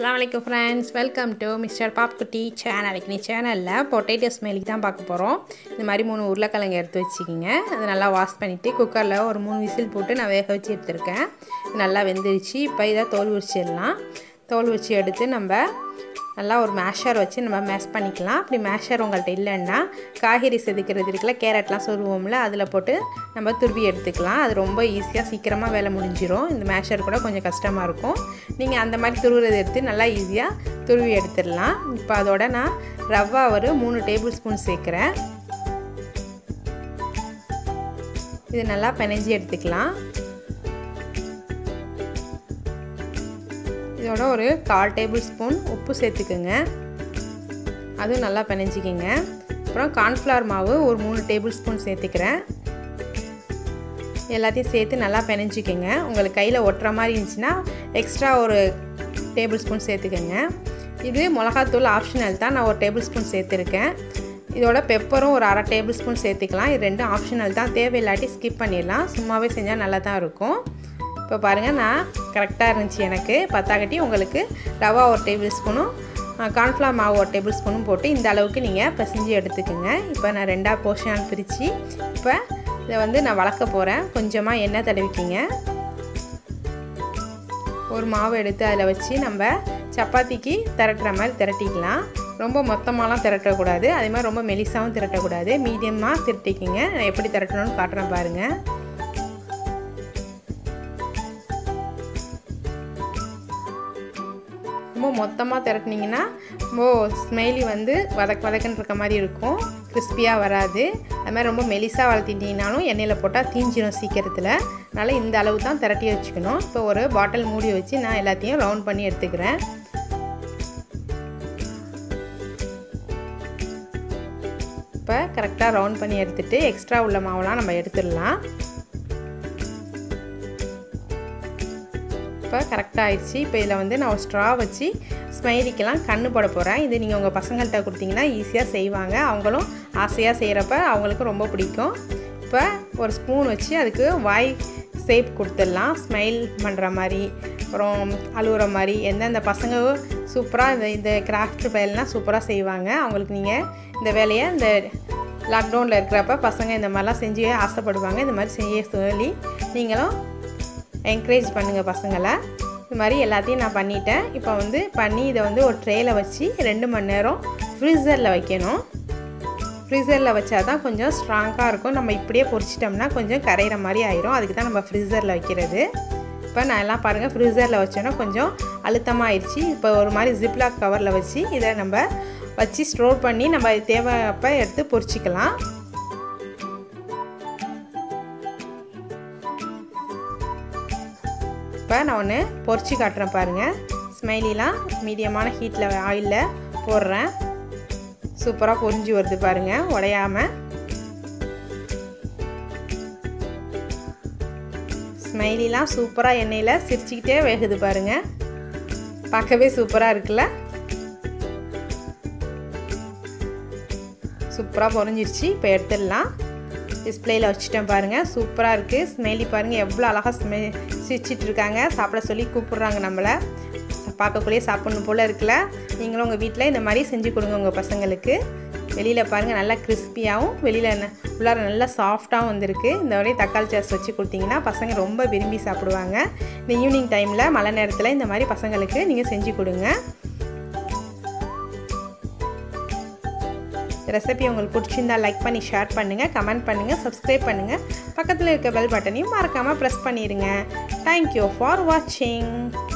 அஸ்லாம் வலைக்கம் friends welcome to mister Popkutty channel நீ சேனலில் பொட்டேட்டோ ஸ்மெலுக்கு தான் பார்க்க போகிறோம் இந்த மாதிரி மூணு உருளைக்கிழங்கு எடுத்து வச்சுக்கிங்க அதை நல்லா வாஷ் பண்ணிவிட்டு குக்கரில் ஒரு மூணு விசில் போட்டு நான் வேக வச்சு எடுத்திருக்கேன் நல்லா வெந்துருச்சு இப்போ இதை தோல் உரிச்சிடலாம் தோல் உரிச்சு எடுத்து நம்ம நல்லா ஒரு மேஷர் வச்சு நம்ம மேஷ் பண்ணிக்கலாம் அப்படி மேஷர் உங்கள்கிட்ட இல்லைன்னா காய்கறி செதுக்கிறது இருக்குல்ல கேரட்லாம் சொருவோம்ல அதில் போட்டு நம்ம துருவி எடுத்துக்கலாம் அது ரொம்ப ஈஸியாக சீக்கிரமாக வேலை முடிஞ்சிடும் இந்த மேஷர் கூட கொஞ்சம் கஷ்டமாக இருக்கும் நீங்கள் அந்த மாதிரி துருவுறது எடுத்து நல்லா ஈஸியாக துருவி எடுத்துடலாம் இப்போ அதோட நான் ரவா ஒரு மூணு டேபிள் ஸ்பூன் சேர்க்குறேன் இது நல்லா பிணைஞ்சி எடுத்துக்கலாம் இதோட ஒரு கால் டேபிள் ஸ்பூன் உப்பு சேர்த்துக்குங்க அதுவும் நல்லா பிணைஞ்சிக்கிங்க அப்புறம் கார்ன்ஃப்ளவர் மாவு ஒரு மூணு டேபிள் ஸ்பூன் சேர்த்துக்கிறேன் எல்லாத்தையும் சேர்த்து நல்லா பிணைஞ்சிக்கோங்க உங்களுக்கு கையில் ஒட்டுற மாதிரி இருந்துச்சுன்னா எக்ஸ்ட்ரா ஒரு டேபிள் ஸ்பூன் சேர்த்துக்கோங்க இது மிளகாத்தூள் ஆப்ஷனல் தான் நான் ஒரு டேபிள் ஸ்பூன் சேர்த்துருக்கேன் இதோட பெப்பரும் ஒரு அரை டேபிள் ஸ்பூன் சேர்த்துக்கலாம் இது ரெண்டும் ஆப்ஷனல் தான் தேவையில்லாட்டி ஸ்கிப் பண்ணிடலாம் சும்மாவே செஞ்சால் நல்லா தான் இருக்கும் இப்போ பாருங்கள் நான் கரெக்டாக இருந்துச்சு எனக்கு பத்தாக்கட்டி உங்களுக்கு ரவா ஒரு டேபிள் ஸ்பூனும் கார்ன்ஃப்ளவர் மாவு ஒரு டேபிள் ஸ்பூனும் போட்டு இந்த அளவுக்கு நீங்கள் பிசைஞ்சு எடுத்துக்கோங்க இப்போ நான் ரெண்டாக போர்ஷன் பிரித்து இப்போ இதை வந்து நான் வளர்க்க போகிறேன் கொஞ்சமாக எண்ணெய் தடவிக்கிங்க ஒரு மாவு எடுத்து அதில் வச்சு நம்ம சப்பாத்திக்கு திரட்டுற மாதிரி திரட்டிக்கலாம் ரொம்ப மொத்தமாலாம் திரட்டக்கூடாது அதே மாதிரி ரொம்ப மெலிசாகவும் திரட்டக்கூடாது மீடியமாக திரட்டிக்கிங்க நான் எப்படி திரட்டணும்னு காட்டுறேன் பாருங்கள் ரொம்ப மொத்தமாக திரட்டினீங்கன்னா ரொம்ப ஸ்மெயிலி வந்து வதக் வதக்குன்னு இருக்க மாதிரி இருக்கும் கிறிஸ்பியாக வராது அது மாதிரி ரொம்ப மெலிசாக வளர்த்திட்டிங்கனாலும் எண்ணெயில் போட்டால் தீஞ்சிடும் சீக்கிரத்தில் அதனால் இந்த அளவு தான் திரட்டி வச்சுக்கணும் இப்போ ஒரு பாட்டில் மூடி வச்சு நான் எல்லாத்தையும் ரவுண்ட் பண்ணி எடுத்துக்கிறேன் இப்போ கரெக்டாக ரவுண்ட் பண்ணி எடுத்துகிட்டு எக்ஸ்ட்ரா உள்ள மாவுலாம் நம்ம எடுத்துடலாம் இப்போ கரெக்டாக ஆயிடுச்சு இப்போ இதில் வந்து நான் ஒரு ஸ்ட்ரா வச்சு ஸ்மைலிக்கெல்லாம் கண்ணு போட போகிறேன் இது நீங்கள் உங்கள் பசங்கள்கிட்ட கொடுத்தீங்கன்னா ஈஸியாக செய்வாங்க அவங்களும் ஆசையாக செய்கிறப்ப அவங்களுக்கு ரொம்ப பிடிக்கும் இப்போ ஒரு ஸ்பூன் வச்சு அதுக்கு வாய் ஷேப் கொடுத்துடலாம் ஸ்மைல் பண்ணுற மாதிரி அப்புறம் அழுகுற மாதிரி எந்தெந்த பசங்க சூப்பராக இந்த இந்த கிராஃப்ட் வேலைலாம் சூப்பராக செய்வாங்க அவங்களுக்கு நீங்கள் இந்த வேலையை இந்த லாக்டவுனில் இருக்கிறப்ப பசங்க இந்த மாதிரிலாம் செஞ்சு ஆசைப்படுவாங்க இந்த மாதிரி செய்ய சொல்லி நீங்களும் என்கரேஜ் பண்ணுங்கள் பசங்களை இது மாதிரி எல்லாத்தையும் நான் பண்ணிட்டேன் இப்போ வந்து பண்ணி இதை வந்து ஒரு ட்ரேயில் வச்சு ரெண்டு மணி நேரம் ஃப்ரீசரில் வைக்கணும் ஃப்ரீசரில் வச்சா தான் கொஞ்சம் ஸ்ட்ராங்காக இருக்கும் நம்ம இப்படியே பொரிச்சிட்டோம்னா கொஞ்சம் கரையிற மாதிரி ஆயிரும் அதுக்கு தான் நம்ம ஃப்ரீசரில் வைக்கிறது இப்போ நான் எல்லாம் பாருங்கள் ஃப்ரீசரில் வச்சோன்னா கொஞ்சம் அழுத்தமாக ஆயிடுச்சு இப்போ ஒரு மாதிரி ஜிப்லாக் கவரில் வச்சு இதை நம்ம வச்சு ஸ்டோர் பண்ணி நம்ம தேவைப்போ எடுத்து பொரிச்சிக்கலாம் இப்போ நான் ஒன்று பொரிச்சு காட்டுறேன் பாருங்கள் ஸ்மைலிலாம் மீடியமான ஹீட்டில் ஆயிலில் போடுறேன் சூப்பராக பொரிஞ்சு வருது பாருங்கள் உடையாமல் ஸ்மைலிலாம் சூப்பராக எண்ணெயில் சிரிச்சுக்கிட்டே வேகுது பாருங்கள் பார்க்கவே சூப்பராக இருக்குல்ல சூப்பராக பொறிஞ்சிருச்சு இப்போ எடுத்துடலாம் டிஸ்பிளேயில் வச்சுட்டேன் பாருங்கள் சூப்பராக இருக்குது ஸ்மெல்லி பாருங்கள் எவ்வளோ அழகாக ஸ்மெ சிரிச்சிட்டு இருக்காங்க சாப்பிட சொல்லி கூப்பிட்றாங்க நம்மளை பார்க்கக்குள்ளேயே சாப்பிட்ணும் போல் இருக்குல்ல நீங்களும் உங்கள் வீட்டில் இந்த மாதிரி செஞ்சு கொடுங்க உங்கள் பசங்களுக்கு வெளியில் பாருங்கள் நல்லா கிறிஸ்பியாகவும் வெளியில் உள்ளார நல்லா சாஃப்டாகவும் வந்திருக்கு இந்த வரையும் தக்காளி சாஸ் வச்சு கொடுத்தீங்கன்னா பசங்க ரொம்ப விரும்பி சாப்பிடுவாங்க இந்த ஈவினிங் டைமில் மழை நேரத்தில் இந்த மாதிரி பசங்களுக்கு நீங்கள் செஞ்சு கொடுங்க ரெசிபி உங்களுக்கு பிடிச்சிருந்தா லைக் பண்ணி ஷேர் பண்ணுங்கள் கமெண்ட் பண்ணுங்கள் சப்ஸ்கிரைப் பண்ணுங்கள் பக்கத்தில் இருக்க பெல் பட்டனையும் மறக்காமல் ப்ரெஸ் பண்ணிடுங்க தேங்க்யூ ஃபார் வாட்சிங்